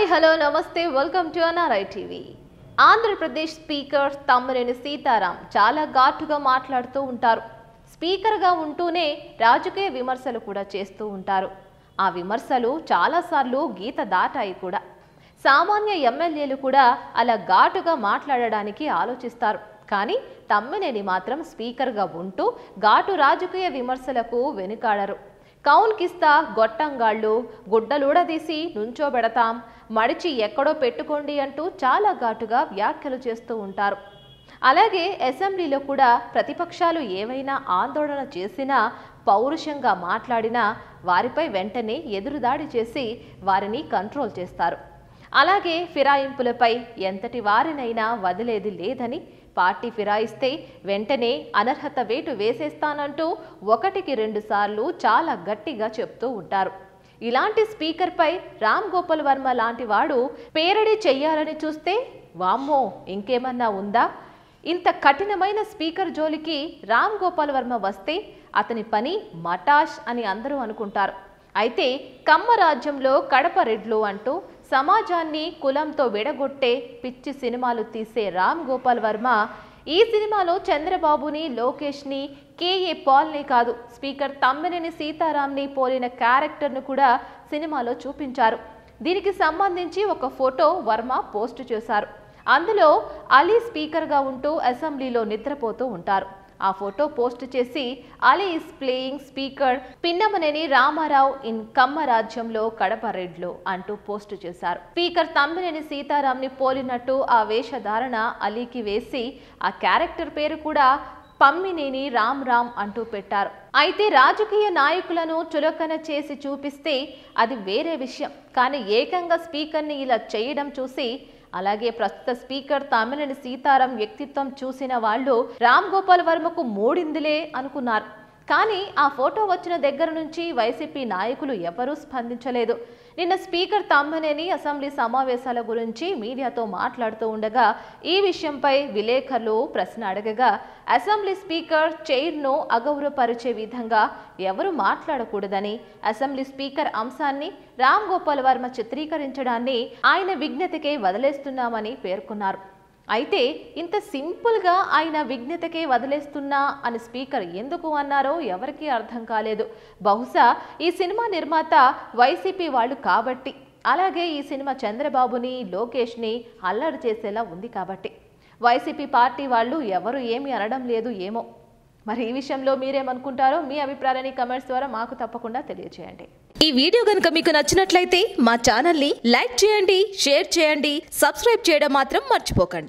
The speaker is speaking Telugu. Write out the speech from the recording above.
హలో నమస్తే welcome to NRI TV Andhra Pradesh speaker Tammineni Sitaram చాలా ఘాటుగా మాట్లాడుతూ ఉంటారు స్పీకర్గా ఉంటూనే రాజకీయ విమర్శలు కూడా చేస్తూ ఉంటారు ఆ విమర్శలు చాలాసార్లు గీత దాటాయి కూడా సామాన్య ఎమ్మెల్యేలు కూడా అలా ఘాటుగా మాట్లాడడానికి ఆలోచిస్తారు కానీ తమ్మినేని మాత్రం స్పీకర్గా ఉంటూ ఘాటు రాజకీయ విమర్శలకు వెనుకాడరు కౌన్కిస్తా గొట్టంగాళ్ళు గుడ్డలూడదీసి నుంచోబెడతాం మడిచి ఎక్కడో పెట్టుకోండి అంటూ చాలా ఘాటుగా వ్యాఖ్యలు చేస్తూ ఉంటారు అలాగే అసెంబ్లీలో కూడా ప్రతిపక్షాలు ఏవైనా ఆందోళన చేసినా పౌరుషంగా మాట్లాడినా వారిపై వెంటనే ఎదురుదాడి చేసి వారిని కంట్రోల్ చేస్తారు అలాగే ఫిరాయింపులపై ఎంతటి వారినైనా వదిలేది లేదని పార్టీ ఫిరాయిస్తే వెంటనే అనర్హత వేటు వేసేస్తానంటూ ఒకటికి రెండు సార్లు చాలా గట్టిగా చెప్తూ ఉంటారు ఇలాంటి స్పీకర్పై రామ్ గోపాల్ వర్మ లాంటి వాడు పేరడి చెయ్యాలని చూస్తే వామ్మో ఇంకేమన్నా ఉందా ఇంత కఠినమైన స్పీకర్ జోలికి రామ్ గోపాల్ వర్మ వస్తే అతని పని మటాష్ అని అందరూ అనుకుంటారు అయితే కమ్మ రాజ్యంలో కడప రెడ్లు అంటూ సమాజాన్ని కులంతో విడగొట్టే పిచ్చి సినిమాలు తీసే రామ్ గోపాల్ వర్మ ఈ సినిమాలో చంద్రబాబుని లోకేష్ని కేఏ పాల్ని కాదు స్పీకర్ తమ్మినేని సీతారాంని పోలిన క్యారెక్టర్ను కూడా సినిమాలో చూపించారు దీనికి సంబంధించి ఒక ఫోటో వర్మ పోస్ట్ చేశారు అందులో అలీ స్పీకర్గా ఉంటూ అసెంబ్లీలో నిద్రపోతూ ఉంటారు ఆ ఫోటో పోస్ట్ చేసి Ali is playing speaker Pinnamaneni Ramarao in Kamma రాజ్యంలో కడప రెడ్లు అంటూ పోస్ట్ చేశారు స్పీకర్ తమ్మినేని సీతారాంని పోలినట్టు ఆ వేషధారణ అలీకి వేసి ఆ క్యారెక్టర్ పేరు కూడా పమ్మినేని రామ్ రామ్ అంటూ పెట్టారు అయితే రాజకీయ నాయకులను చులకన చేసి చూపిస్తే అది వేరే విషయం కానీ ఏకంగా స్పీకర్ని ఇలా చేయడం చూసి అలాగే ప్రస్తుత స్పీకర్ తమ్మినేని సీతారాం వ్యక్తిత్వం చూసిన వాళ్ళు రామ్ గోపాల్ వర్మకు మూడిందిలే అనుకున్నారు కానీ ఆ ఫోటో వచ్చిన దగ్గర నుంచి వైసీపీ నాయకులు ఎవరూ స్పందించలేదు నిన్న స్పీకర్ తమ్మినేని అసెంబ్లీ సమావేశాల గురించి మీడియాతో మాట్లాడుతూ ఉండగా ఈ విషయంపై విలేకరులు ప్రశ్న అడగగా అసెంబ్లీ స్పీకర్ చైర్ను అగౌరవపరిచే విధంగా ఎవరు మాట్లాడకూడదని అసెంబ్లీ స్పీకర్ అంశాన్ని రామ్ గోపాల్ వర్మ చిత్రీకరించడాన్ని ఆయన విజ్ఞతకే వదిలేస్తున్నామని పేర్కొన్నారు అయితే ఇంత సింపుల్గా ఆయన విజ్ఞతకే వదిలేస్తున్నా అని స్పీకర్ ఎందుకు అన్నారో ఎవరికీ అర్థం కాలేదు బహుశా ఈ సినిమా నిర్మాత వైసీపీ వాళ్ళు కాబట్టి అలాగే ఈ సినిమా చంద్రబాబుని లోకేష్ని అల్లరి చేసేలా ఉంది కాబట్టి వైసీపీ పార్టీ వాళ్ళు ఎవరు ఏమీ అనడం లేదు ఏమో మరి ఈ విషయంలో మీరేమనుకుంటారో మీ అభిప్రాయాన్ని కమెంట్స్ ద్వారా మాకు తప్పకుండా తెలియజేయండి ఈ వీడియో కనుక మీకు నచ్చినట్లయితే మా ఛానల్ని లైక్ చేయండి షేర్ చేయండి సబ్స్క్రైబ్ చేయడం మాత్రం మర్చిపోకండి